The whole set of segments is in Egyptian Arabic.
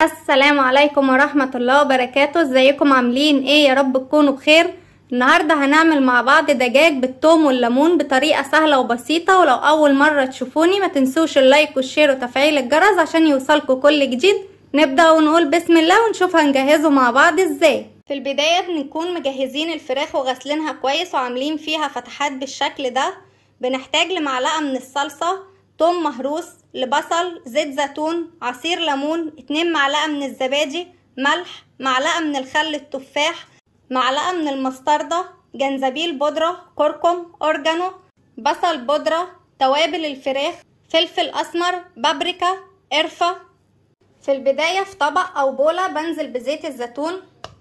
السلام عليكم ورحمة الله وبركاته ازيكم عاملين ايه يا رب تكونوا بخير النهاردة هنعمل مع بعض دجاج بالثوم والليمون بطريقة سهلة وبسيطة ولو اول مرة تشوفوني ما تنسوش اللايك والشير وتفعيل الجرس عشان يوصلكوا كل جديد نبدأ ونقول بسم الله ونشوف هنجهزه مع بعض ازاي في البداية بنكون مجهزين الفراخ وغسلينها كويس وعاملين فيها فتحات بالشكل ده بنحتاج لمعلقة من الصلصة توم مهروس لبصل زيت زيتون عصير ليمون اتنين معلقة من الزبادي ملح معلقة من الخل التفاح معلقة من المستردة جنزبيل بودرة كركم أورجانو بصل بودرة توابل الفراخ فلفل أسمر بابريكا قرفة في البداية في طبق أو بولة بنزل بزيت الزيتون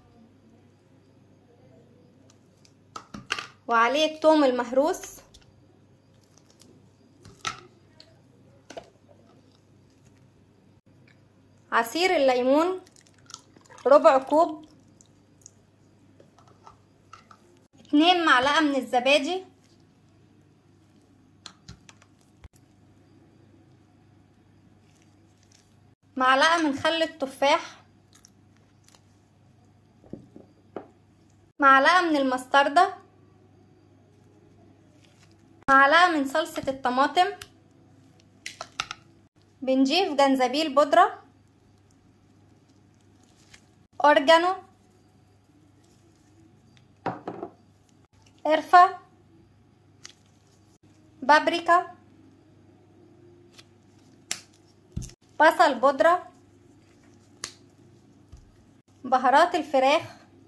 وعليه الثوم المهروس عصير الليمون ربع كوب اتنين معلقة من الزبادي معلقة من خل التفاح معلقة من المستردة معلقة من صلصة الطماطم بنجيب جنزبيل بودرة أورجانو قرفة بابريكا بصل بودرة بهارات الفراخ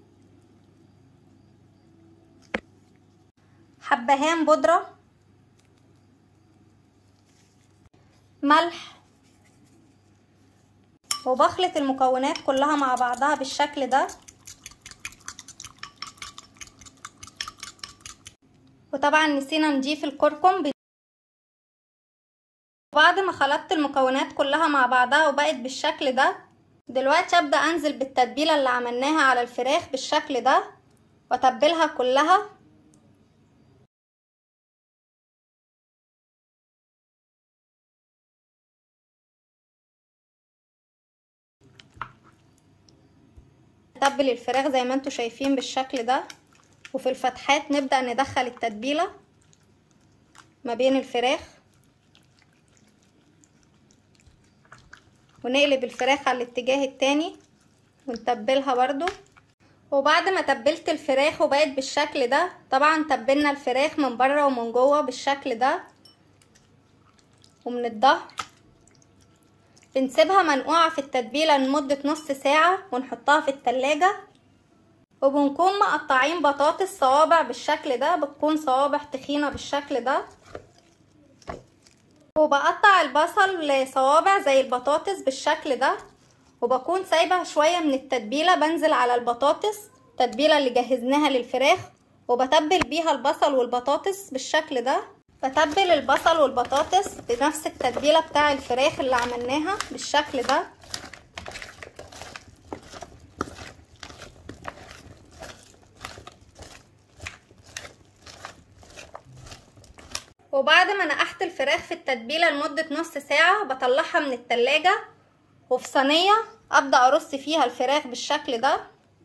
حبهان بودرة ملح وبخلط المكونات كلها مع بعضها بالشكل ده وطبعا نسينا نضيف الكركم بعد ما خلطت المكونات كلها مع بعضها وبقت بالشكل ده دلوقتي ابدا انزل بالتتبيله اللي عملناها على الفراخ بالشكل ده واتبلها كلها نتبل الفراخ زي ما انتوا شايفين بالشكل ده وفي الفتحات نبدأ ندخل التتبيلة ما بين الفراخ ونقلب الفراخ على الاتجاه التاني ونتبلها برضو وبعد ما تبلت الفراخ وبقت بالشكل ده طبعا تبلنا الفراخ من بره ومن جوه بالشكل ده ومن الظهر بنسيبها منقوعة في التتبيلة لمدة نص ساعة ونحطها في التلاجة وبنكون مقطعين بطاطس صوابع بالشكل ده بتكون صوابع تخينة بالشكل ده وبقطع البصل لصوابع زي البطاطس بالشكل ده وبكون سايبة شوية من التتبيلة بنزل على البطاطس التتبيلة اللي جهزناها للفراخ وبتبل بيها البصل والبطاطس بالشكل ده بتبل البصل والبطاطس بنفس التتبيله بتاع الفراخ اللي عملناها بالشكل ده وبعد ما نقحت الفراخ في التتبيله لمده نص ساعه بطلعها من التلاجة وفي صينيه ابدا ارص فيها الفراخ بالشكل ده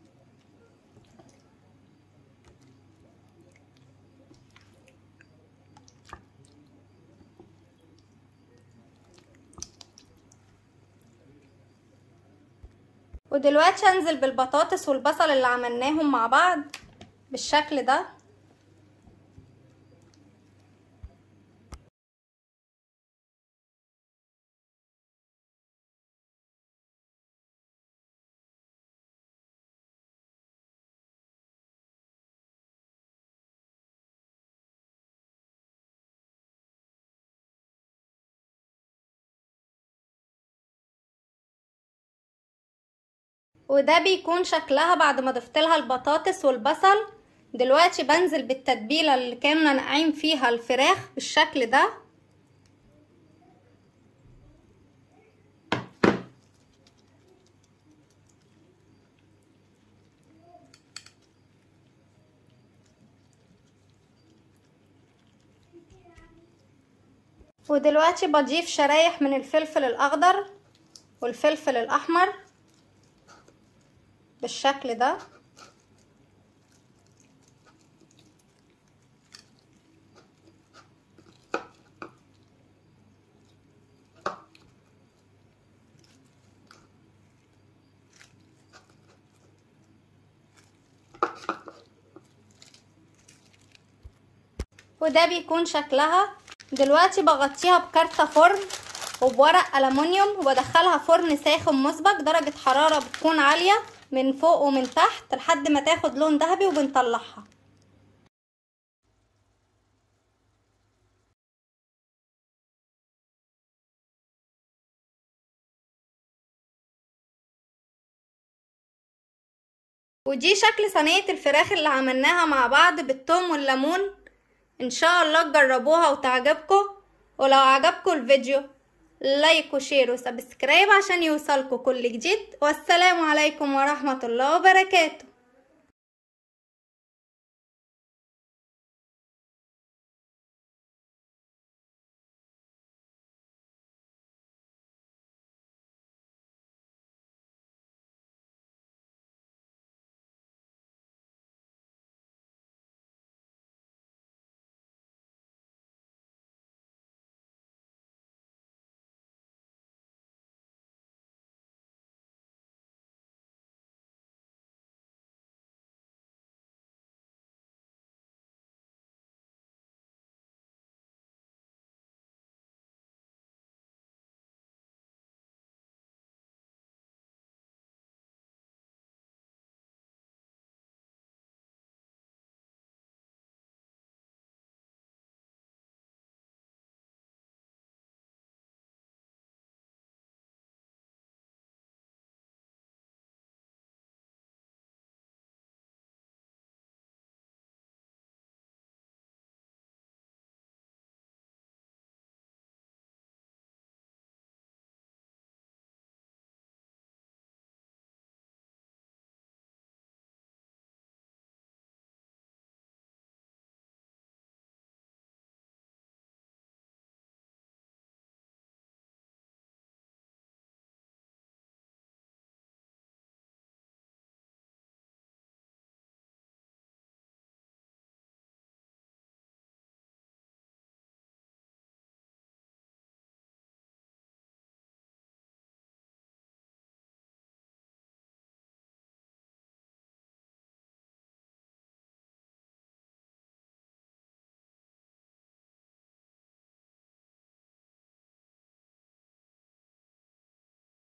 ودلوقتي هنزل بالبطاطس والبصل اللي عملناهم مع بعض بالشكل ده وده بيكون شكلها بعد ما ضفت لها البطاطس والبصل دلوقتي بنزل بالتتبيله اللي كنا نقعين فيها الفراخ بالشكل ده ودلوقتي بضيف شرايح من الفلفل الاخضر والفلفل الاحمر بالشكل ده وده بيكون شكلها دلوقتي بغطيها بكارتة فرن وبورق ألمونيوم وبدخلها فرن ساخن مسبق درجة حرارة بتكون عالية من فوق ومن تحت لحد ما تاخد لون ذهبي وبنطلعها ودي شكل صينية الفراخ اللي عملناها مع بعض بالثوم والليمون ان شاء الله تجربوها وتعجبكم ولو عجبكم الفيديو لايك وشير وسبسكرايب عشان يوصلكم كل جديد والسلام عليكم ورحمة الله وبركاته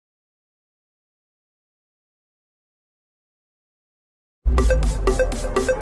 Thank you.